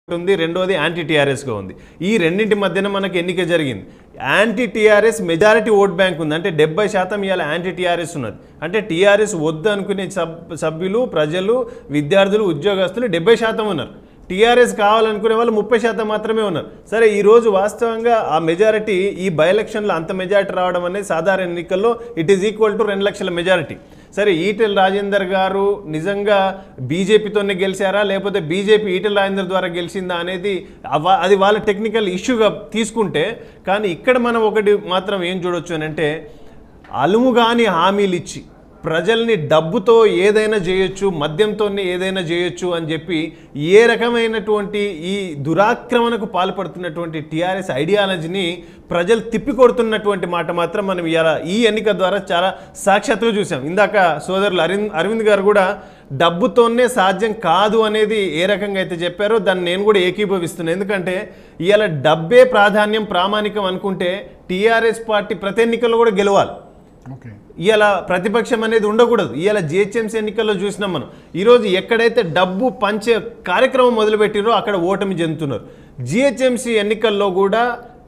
ఉంది రెండోది యాంటీ టీఆర్ఎస్గా ఉంది ఈ రెండింటి మధ్యన మనకి ఎన్నిక జరిగింది anti TRS majority vote bank ఉంది అంటే డెబ్బై శాతం ఇవాళ యాంటీ టీఆర్ఎస్ ఉన్నది అంటే టీఆర్ఎస్ వద్దు అనుకునే సబ్ సభ్యులు ప్రజలు విద్యార్థులు ఉద్యోగస్తులు డెబ్బై శాతం ఉన్నారు టీఆర్ఎస్ కావాలనుకునే వాళ్ళు ముప్పై శాతం మాత్రమే ఉన్నారు సరే ఈ రోజు వాస్తవంగా ఆ మెజారిటీ ఈ బై ఎలక్షన్లో అంత మెజారిటీ రావడం అనేది సాధారణ ఎన్నికల్లో ఇట్ ఈస్ ఈక్వల్ టు రెండు లక్షల మెజారిటీ సరే ఈటెల రాజేందర్ గారు నిజంగా బీజేపీతోనే గెలిచారా లేకపోతే బీజేపీ ఈటెల రాజేందర్ ద్వారా గెలిచిందా అనేది అవ- అది వాళ్ళ టెక్నికల్ ఇష్యూగా తీసుకుంటే కానీ ఇక్కడ మనం ఒకటి మాత్రం ఏం చూడొచ్చు అని అంటే అలుముగాని హామీలు ఇచ్చి ప్రజల్ని డబ్బుతో ఏదైనా చేయొచ్చు మద్యంతోనే ఏదైనా చేయొచ్చు అని చెప్పి ఏ రకమైనటువంటి ఈ దురాక్రమణకు పాల్పడుతున్నటువంటి టీఆర్ఎస్ ఐడియాలజీని ప్రజలు తిప్పికొడుతున్నటువంటి మాట మాత్రం మనం ఇలా ఈ ఎన్నిక ద్వారా చాలా సాక్షాత్తుగా చూసాం ఇందాక సోదరులు అరవింద్ అరవింద్ గారు కూడా డబ్బుతోనే సాధ్యం కాదు అనేది ఏ రకంగా అయితే చెప్పారో దాన్ని నేను కూడా ఏకీభవిస్తున్నాను ఎందుకంటే ఇవాళ డబ్బే ప్రాధాన్యం ప్రామాణికం అనుకుంటే టీఆర్ఎస్ పార్టీ ప్రతి ఎన్నికల్లో కూడా గెలవాలి ఓకే ఇవాళ ప్రతిపక్షం అనేది ఉండకూడదు ఇవాళ జిహెచ్ఎంసీ ఎన్నికల్లో చూసినాం మనం ఈరోజు ఎక్కడైతే డబ్బు పంచే కార్యక్రమం మొదలుపెట్టిరో అక్కడ ఓటమి చెందుతున్నారు జిహెచ్ఎంసీ ఎన్నికల్లో కూడా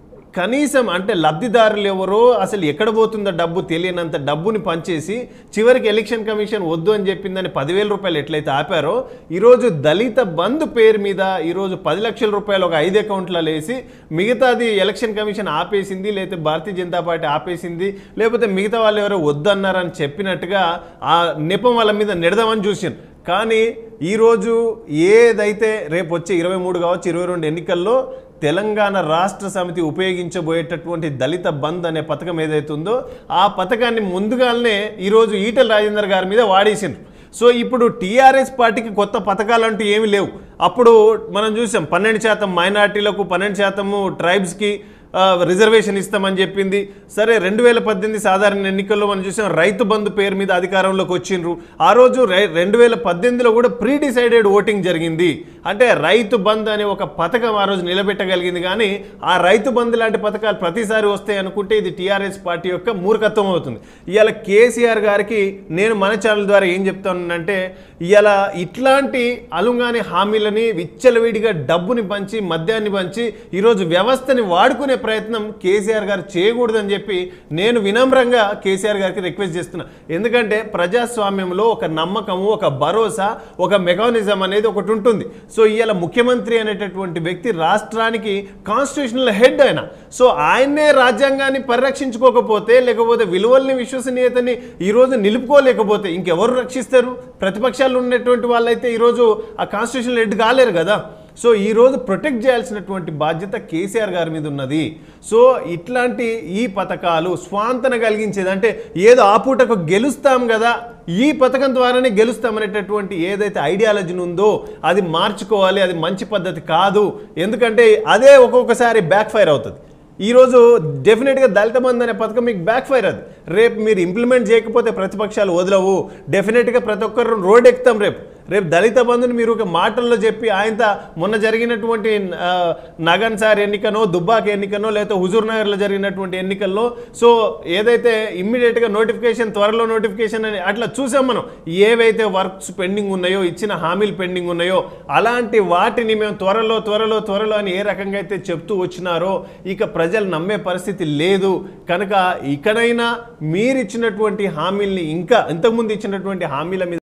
కనీసం అంటే లబ్ధిదారులు ఎవరో అసలు ఎక్కడ పోతుందో డబ్బు తెలియనంత డబ్బుని పంచేసి చివరికి ఎలక్షన్ కమిషన్ వద్దు అని చెప్పిందని పదివేల రూపాయలు ఎట్లయితే ఆపారో ఈరోజు దళిత బంధు పేరు మీద ఈరోజు పది లక్షల రూపాయలు ఒక ఐదు అకౌంట్లలో వేసి మిగతాది ఎలక్షన్ కమిషన్ ఆపేసింది లేకపోతే భారతీయ జనతా పార్టీ ఆపేసింది లేకపోతే మిగతా వాళ్ళు ఎవరో వద్దన్నారని చెప్పినట్టుగా ఆ నెపం వాళ్ళ మీద నెడదామని చూసాను కానీ ఈరోజు ఏదైతే రేపు వచ్చే ఇరవై మూడు కావచ్చు ఇరవై రెండు ఎన్నికల్లో తెలంగాణ రాష్ట్ర సమితి ఉపయోగించబోయేటటువంటి దళిత బంద్ అనే పథకం ఏదైతే ఉందో ఆ పథకాన్ని ముందుగానే ఈరోజు ఈటెల రాజేందర్ గారి మీద వాడేసిండ్రు సో ఇప్పుడు టీఆర్ఎస్ పార్టీకి కొత్త పథకాలు అంటూ ఏమీ లేవు అప్పుడు మనం చూసాం పన్నెండు శాతం మైనార్టీలకు పన్నెండు శాతము ట్రైబ్స్కి ఆ, రిజర్వేషన్ ఇస్తామని చెప్పింది సరే రెండు వేల పద్దెనిమిది సాధారణ ఎన్నికల్లో మనం చూసాం రైతు బంధు పేరు మీద అధికారంలోకి వచ్చిండ్రు ఆ రోజు రై- రెండు వేల పద్దెనిమిదిలో కూడా ప్రీ డిసైడెడ్ ఓటింగ్ జరిగింది అంటే రైతు బంద్ అనే ఒక పథకం ఆ రోజు నిలబెట్టగలిగింది కానీ ఆ రైతు బంద్ లాంటి పథకాలు ప్రతిసారి వస్తాయి అనుకుంటే ఇది టీఆర్ఎస్ పార్టీ యొక్క మూర్ఖత్వం అవుతుంది ఇవాళ కేసీఆర్ గారికి నేను మన ఛానల్ ద్వారా ఏం చెప్తానంటే ఇవాళ ఇట్లాంటి అలుంగాని హామీలని విచ్చలవిడిగా డబ్బుని పంచి మద్యాన్ని పంచి ఈరోజు వ్యవస్థని వాడుకునే ప్రయత్నం కేసీఆర్ గారు చేయకూడదని చెప్పి నేను వినమ్రంగా కేసీఆర్ గారికి రిక్వెస్ట్ చేస్తున్నా ఎందుకంటే ప్రజాస్వామ్యంలో ఒక నమ్మకము ఒక భరోసా ఒక మెకానిజం అనేది ఒకటి ఉంటుంది సో ఇవాళ ముఖ్యమంత్రి అనేటటువంటి వ్యక్తి రాష్ట్రానికి కాన్స్టిట్యూషనల్ హెడ్ ఆయన సో ఆయన్నే రాజ్యాంగాన్ని పరిరక్షించుకోకపోతే లేకపోతే విలువల్ని విశ్వసనీయతని ఈరోజు నిలుపుకోలేకపోతే ఇంకెవరు రక్షిస్తారు ప్రతిపక్షాలు ఉన్నటువంటి వాళ్ళైతే ఈరోజు ఆ కాన్స్టిట్యూషనల్ హెడ్ కాలేరు కదా సో ఈరోజు ప్రొటెక్ట్ చేయాల్సినటువంటి బాధ్యత కేసీఆర్ గారి మీద ఉన్నది సో ఇట్లాంటి ఈ పథకాలు స్వాంతన కలిగించేది అంటే ఏదో ఆ పూటకు గెలుస్తాం కదా ఈ పథకం ద్వారానే గెలుస్తామనేటటువంటి ఏదైతే ఐడియాలజీ ఉందో అది మార్చుకోవాలి అది మంచి పద్ధతి కాదు ఎందుకంటే అదే ఒక్కొక్కసారి బ్యాక్ ఫైర్ అవుతుంది ఈరోజు డెఫినెట్గా దళిత బంధు అనే పథకం మీకు బ్యాక్ ఫైర్ అది రేపు మీరు ఇంప్లిమెంట్ చేయకపోతే ప్రతిపక్షాలు వదలవు డెఫినెట్గా ప్రతి ఒక్కరు రోడ్ ఎక్కుతాం రేపు రేపు దళిత బంధుని మీరు ఒక మాటల్లో చెప్పి ఆయనతో మొన్న జరిగినటువంటి ఆ, నగన్ సార్ ఎన్నికనో దుబ్బాక ఎన్నికనో లేకపోతే హుజూర్ నగర్లో జరిగినటువంటి ఎన్నికల్లో సో ఏదైతే ఇమ్మీడియట్గా నోటిఫికేషన్ త్వరలో నోటిఫికేషన్ అని అట్లా చూసాం మనం ఏవైతే వర్క్స్ పెండింగ్ ఉన్నాయో ఇచ్చిన హామీలు పెండింగ్ ఉన్నాయో అలాంటి వాటిని మేము త్వరలో త్వరలో త్వరలో అని ఏ రకంగా అయితే చెప్తూ వచ్చినారో ఇక ప్రజలు నమ్మే పరిస్థితి లేదు కనుక ఇకనైనా మీరు ఇచ్చినటువంటి హామీల్ని ఇంకా ఇంతకుముందు ఇచ్చినటువంటి హామీల మీద